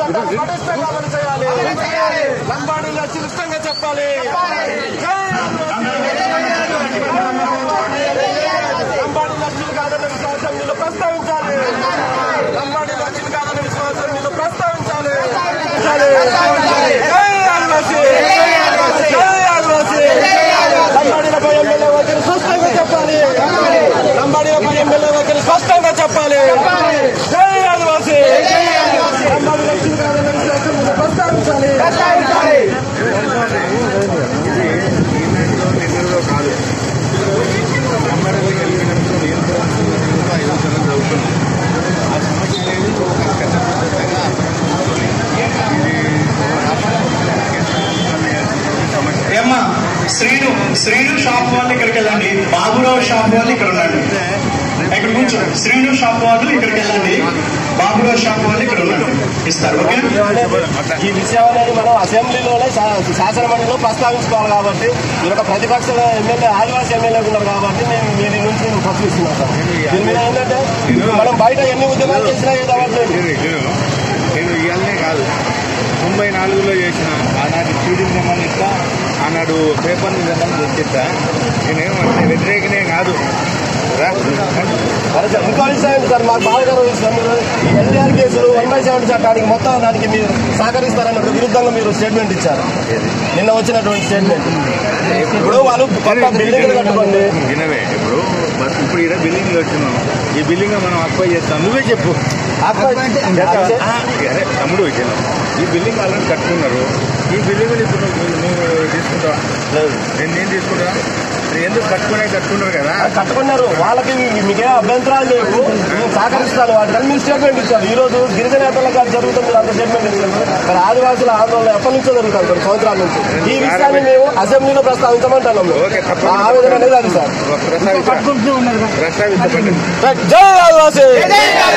చట్టాన్ని పటిష్టంగా అమలు చేయాలి లంబాడీలు చిరుష్టంగా చెప్పాలి జై లంబాడీ లక్షలు కాదన్న విశ్వాసం మీరు ప్రస్తావించాలి లంబాడీ లక్షలు కాదన్న విశ్వాసం మీరు ప్రస్తావించాలి జై ఆదివాసీ జై ఆదివాసీ లంబాడీలపై ఎమ్మెల్యే వైఖరి స్పష్టంగా చెప్పాలి లంబాడీలపై ఎమ్మెల్యే వైఖరి స్పష్టంగా చెప్పాలి జై ఆదివాసీ లంబాడీ లక్షలు కాదన్న విశ్వాసం మీరు ప్రస్తావించాలి నెల్లూరులో కాదు అమ్మాయిలు కలిగినప్పుడు ఏం జరుగుతుందో ఐదో తరగతి చదువుతుంది ఆ సమస్య అనేది ఒక చట్టబద్ధంగా సమస్య ఏమ్మా శ్రీను శ్రీను షాప్ వాళ్ళు ఇక్కడికి వెళ్ళండి బాబురావు షాప్ వాళ్ళు ఇక్కడ ఉండండి ఇక్కడ కూర్చో శ్రీను షాప్ వాళ్ళు ఇక్కడికి వెళ్ళండి బాబురావు షాప్ వాళ్ళు ఇక్కడ ఉండండి ఇస్తారు ఓకే ఈ విషయం అనేది మనం అసెంబ్లీలోనే శా- శాసనమండలిలో ప్రస్తావించుకోవాలి కాబట్టి మీరు ఒక ప్రతిపక్ష ఎమ్మెల్యే ఆదివాసీ ఎమ్మెల్యే ఉన్నారు కాబట్టి నేను మీది నుంచి నేను ప్రశ్నిస్తున్నాను సార్ దీని మీద ఏంటంటే మనం బయట ఎన్ని ఉద్యమాలు చేసినా ఏదో అవ్వట్లేదు నేను నేను నేను ఇవాళనే కాదు తొంభై నాలుగులో చేసిన ఆనాడు ఫీడింగ్ సంబంధించిన ఆనాడు పేపర్ నిజమని తెచ్చిస్తా నేనేమంటే వ్యతిరేకనే కాదు రా. సరే సార్ ఇంకో విషయం ఏంటి సార్ మాకు బాగా విషయం మీరు ఈ ఎన్టీఆర్ కేసులు వన్ బై సెవెన్ చట్టానికి మొత్తం దానికి మీరు సహకరిస్తారన్న విరుద్ధంగా మీరు స్టేట్మెంట్ ఇచ్చారు నిన్న వచ్చినటువంటి స్టేట్మెంట్ ఇప్పుడు వాళ్ళు కొత్త బిల్డింగ్ కట్టుకోండి వినవే ఇప్పుడు బస్ ఇప్పుడు ఇక్కడ బిల్డింగ్ కట్టున్నాం ఈ బిల్డింగ్ మనం అక్వై చేస్తాం నువ్వే చెప్పు ఆ, అరే తమ్ముడు విజయన్ ఈ బిల్డింగ్ ఆల్రెడీ కట్టుకున్నారు ఈ బిల్డింగ్ ఇప్పుడు నువ్వు నువ్వు తీసుకుంటావా లేదు నేను నేను తీసుకుంటా మరి ఎందుకు కట్టుకునే కట్టుకున్నారు కదా కట్టుకున్నారు వాళ్ళకి మీకే అభ్యంతరాలు లేవు నేను సహకరిస్తాను వాటిని మీరు స్టేట్మెంట్ ఇచ్చారు ఈ రోజు గిరిజన నేతలకు అది జరుగుతుంది అంత స్టేట్మెంట్ ఇచ్చారు మరి ఆదివాసుల ఆందోళన ఎప్పటి నుంచో జరుగుతుంది కొన్ని సంవత్సరాల నుంచి ఈ విషయాన్ని మేము అసెంబ్లీలో ప్రస్తావించమంటున్నాం మేము. ఓకే, తప్పకుండా. మా ఆవేదన అనేది అది సార్ ప్రస్తావించ ప్రస్తావించబడ్డది జై ఆదివాసీ